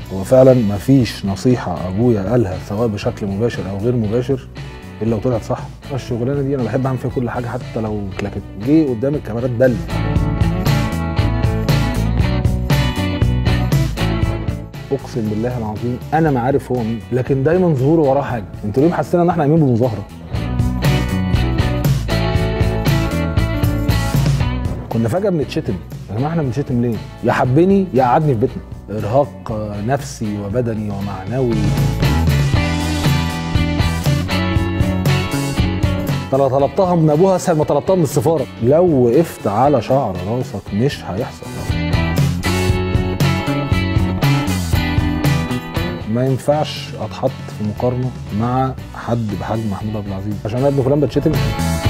هو فعلا مفيش نصيحه ابويا قالها سواء بشكل مباشر او غير مباشر الا وطلعت صح الشغلانه دي انا بحب اعمل فيها كل حاجه حتى لو اتلكت جه قدام الكاميرات دل اقسم بالله العظيم انا ما عارف هو مين لكن دايما ظهوره وراه حاجه انتوا ليه محسين ان احنا قايمين بمظاهره كنا فجاه بنتشتم يا جماعه احنا بنتشتم ليه يا حبني يا قعدني في بيتنا ارهاق آه، نفسي وبدني ومعنوي انا طلبتها من ابوها اسهل ما طلبتها من السفاره لو وقفت على شعر راسك مش هيحصل ما ينفعش اتحط في مقارنه مع حد بحجم محمود عبد العزيز عشان انا ابن فلان بتشتم